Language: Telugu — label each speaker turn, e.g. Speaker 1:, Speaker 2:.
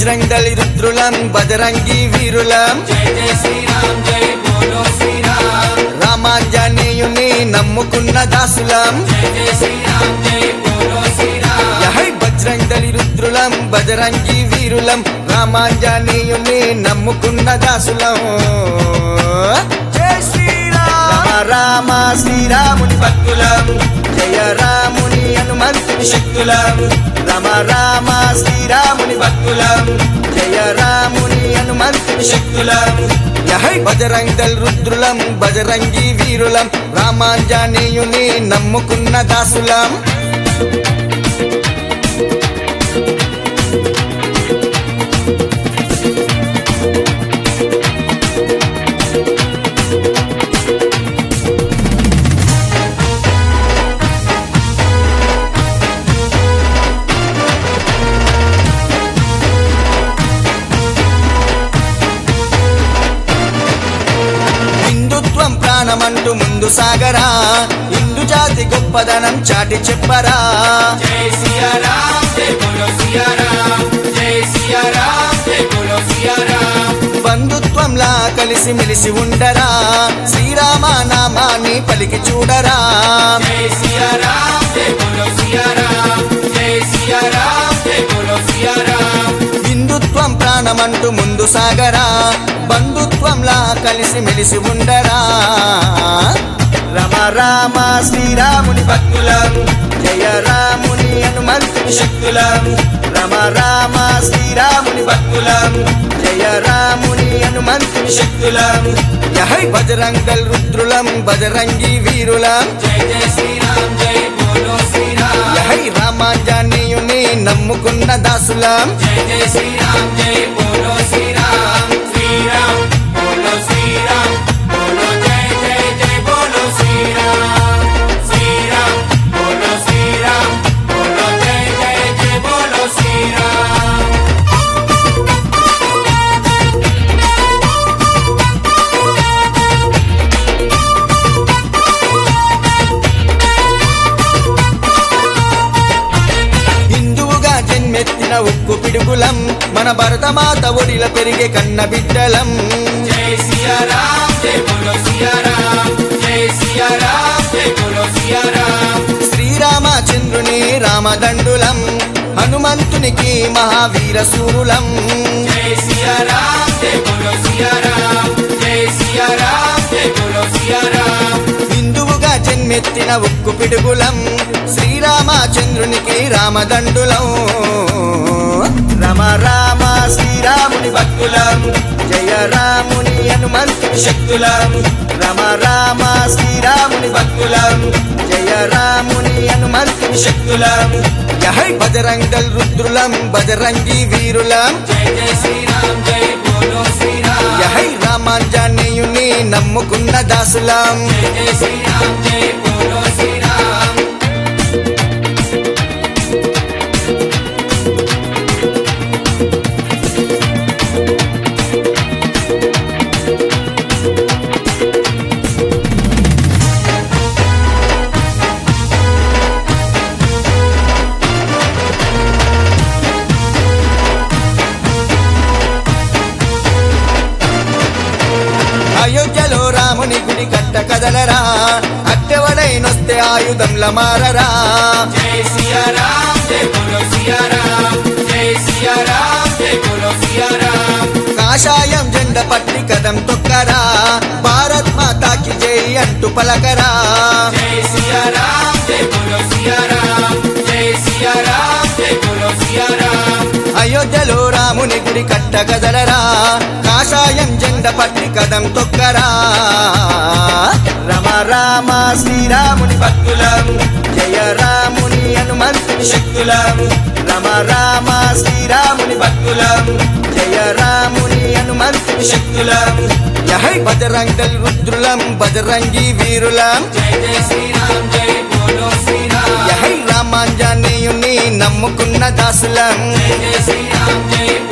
Speaker 1: బజరంగ్ దళి రుద్రులం బజరంగి వీరులం
Speaker 2: జై జై శ్రీరామ్ జై బోలో శ్రీరామ్
Speaker 1: రామాంజనేయుని నమ్ముకున్న దాసులం
Speaker 2: జై జై శ్రీరామ్ జై బోలో శ్రీరామ్
Speaker 1: యహై బజరంగ్ దళి రుద్రులం బజరంగి వీరులం రామాంజనేయుని నమ్ముకున్న దాసులం జై శ్రీరామ రామ శ్రీరాముని భక్తులం జయ రాముని హనుమంతుని శక్తులం రమ రామ శ్రీరాముని భక్తులం జయ రాముని హనుమంతుని శక్తులం యహై బజరంగ్ దళ్ రుద్రులం బజరంగి వీరులం రామాంజనేయుని నమ్ముకున్న దాసులం హిందుత్వం ప్రాణమంటూ ముందు సాగరా హిందూ జాతి గొప్పదనం చాటి చెప్పరా
Speaker 2: జై సియారామ్ జై బోలో సియారామ్ జై సియారామ్ జై బోలో సియారామ్
Speaker 1: బంధుత్వంలా కలిసి మెలిసి ఉండరా శ్రీరామ నామాన్ని పలికి చూడరా
Speaker 2: జై సియారామ్ జై బోలో సియారామ్ జై సియారామ్ జై బోలో సియారామ్
Speaker 1: హిందుత్వం ప్రాణమంటూ ముందు సాగరా బంధుత్వంలా కలిసి మెలిసి ఉండరా రమ రామ శ్రీరాముని భక్తులం జయ రాముని హనుమంతుని శక్తులం రమ రామ శ్రీరాముని భక్తులం జయ రాముని హనుమంతుని శక్తులం యహై బజరంగ్ దళ్ రుద్రులం బజరంగి వీరులం
Speaker 2: జై జై శ్రీరామ్ జై బోలో శ్రీరామ్
Speaker 1: యహై రామాంజనేయుని నమ్ముకున్న దాసులం
Speaker 2: జై జై శ్రీరామ్ జై బోలో శ్రీరామ్ శ్రీరామ్ బోలో శ్రీరామ్ బోలో జై జై జై బోలో శ్రీరామ్ శ్రీరామ్ బోలో శ్రీరామ్ బోలో జై జై జై బోలో శ్రీరామ్
Speaker 1: హిందువుగా జన్మెత్తిన ఉక్కు పిడుగులం మన భరతమాత ఒడిల పెరిగే కన్న బిడ్డలం
Speaker 2: జై సియారామ్ జై బోలో సియారామ్ జై సియారామ్ జై బోలో సియారామ్
Speaker 1: శ్రీరామచంద్రుని రామదండులం హనుమంతునికి మహావీర సూరులం
Speaker 2: జై సియారామ్ జై బోలో సియారామ్ జై సియారామ్ జై బోలో సియారామ్
Speaker 1: హిందువుగా జన్మెత్తిన ఉక్కు పిడుగులం శ్రీరామచంద్రునికి రామదండులం రమ రామ శ్రీరాముని భక్తులం జయ రాముని హనుమంతుని శక్తులం రమ రామ శ్రీరాముని భక్తులం జయ రాముని హనుమంతుని శక్తులం యహై బజరంగ్ దళ్ రుద్రులం బజరంగి వీరులం
Speaker 2: జై జై శ్రీరామ్ జై బోలో శ్రీరామ్
Speaker 1: యహై రామాంజనేయుని నమ్ముకున్న దాసులం
Speaker 2: జై జై శ్రీరామ్ జై బోలో శ్రీరామ్
Speaker 1: అయోధ్యలో రాముని గుడి కట్ట కదలరా అట్టెవడైనొస్తే ఆయుధంల మారరా
Speaker 2: జై సియారామ్ జై బోలో సియారామ్ జై సియారామ్ జై బోలో సియారామ్
Speaker 1: కాషాయం జెండ పట్టి కదం తొక్కరా భారత్ మాతాకి జై అంటూ పలకరా
Speaker 2: జై సియారామ్ జై బోలో సియారామ్ జై సియారామ్ జై బోలో సియారామ్
Speaker 1: అయోధ్యలో రాముని గుడి కట్ట కదలరా కాషాయం జెండ పట్టి కదం తొక్కరా రమ రామ శ్రీరాముని భక్తులం జయ రాముని హనుమంతుని శక్తులం రమ రామ శ్రీరాముని భక్తులం జయ రాముని హనుమంతుని శక్తులం యహై బజరంగ్ దళ్ రుద్రులం బజరంగి వీరులం
Speaker 2: జై జై శ్రీరామ్ జై బోలో శ్రీరామ్
Speaker 1: యహై రామాంజనేయుని నమ్ముకున్న దాసులం
Speaker 2: జై జై శ్రీరామ్ జై